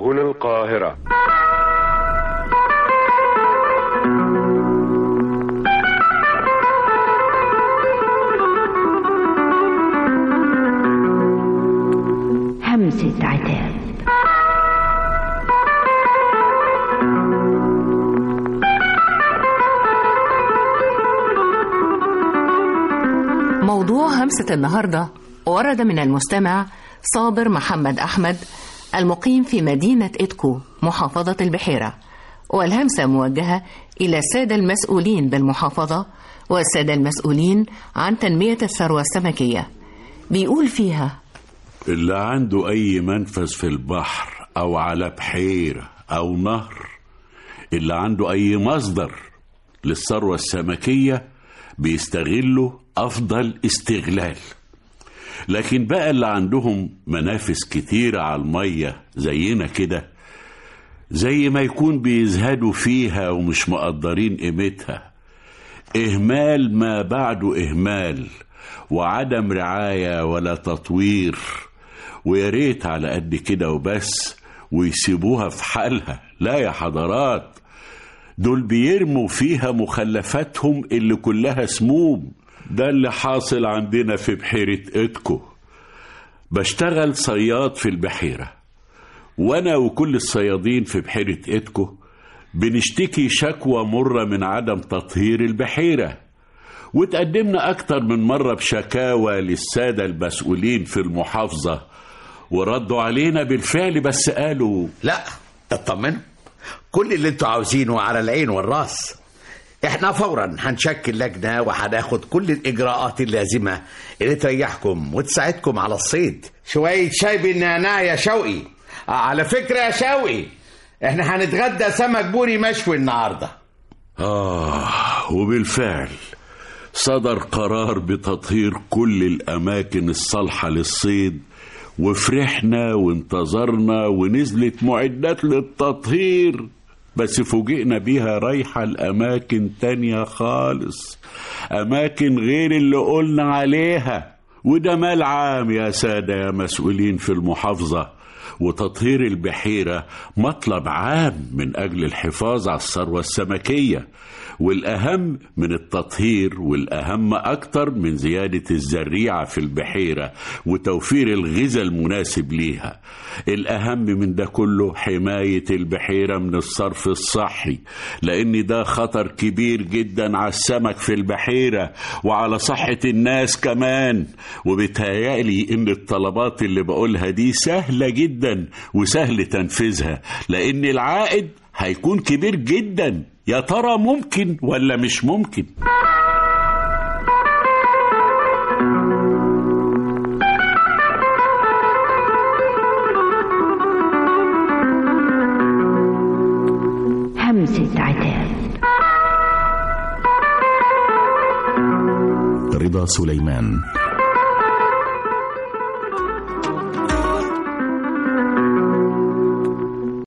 هنا القاهرة همسة عتاب موضوع همسة النهاردة ورد من المستمع صابر محمد أحمد المقيم في مدينة إتكو محافظة البحيرة والهمسة موجهة إلى السادة المسؤولين بالمحافظة والسادة المسؤولين عن تنمية الثروة السمكية بيقول فيها اللي عنده أي منفذ في البحر أو على بحيرة أو نهر اللي عنده أي مصدر للثروة السمكية بيستغله أفضل استغلال لكن بقى اللي عندهم منافذ كتيرة على المية زينا كده زي ما يكون بيزهدوا فيها ومش مقدرين قيمتها إهمال ما بعده إهمال وعدم رعاية ولا تطوير ويا ريت على قد كده وبس ويسيبوها في حالها لا يا حضرات دول بيرموا فيها مخلفاتهم اللي كلها سموم ده اللي حاصل عندنا في بحيرة إتكو بشتغل صياد في البحيرة وأنا وكل الصيادين في بحيرة إتكو بنشتكي شكوى مرة من عدم تطهير البحيرة وتقدمنا أكتر من مرة بشكاوى للسادة المسؤولين في المحافظة وردوا علينا بالفعل بس قالوا لا اطمنوا كل اللي انتوا عاوزينه على العين والراس احنا فورا هنشكل لجنة وهناخد كل الاجراءات اللازمة اللي تريحكم وتساعدكم على الصيد شوية شاي بالنعناع يا شوقي آه، على فكرة يا شوقي احنا هنتغدى سمك بوري مشوي النهارده آه وبالفعل صدر قرار بتطهير كل الأماكن الصالحة للصيد وفرحنا وانتظرنا ونزلت معدات للتطهير بس فوجئنا بيها رايحة لأماكن تانية خالص أماكن غير اللي قلنا عليها وده مال عام يا سادة يا مسؤولين في المحافظة وتطهير البحيرة مطلب عام من أجل الحفاظ على الثروة السمكية والأهم من التطهير والأهم أكتر من زيادة الزريعة في البحيرة وتوفير الغذاء المناسب ليها الأهم من ده كله حماية البحيرة من الصرف الصحي لأن ده خطر كبير جدا على السمك في البحيرة وعلى صحة الناس كمان وبتهيألي إن الطلبات اللي بقولها دي سهلة جدا وسهل تنفيذها لأن العائد هيكون كبير جدا يا ترى ممكن ولا مش ممكن همسة عتاب رضا سليمان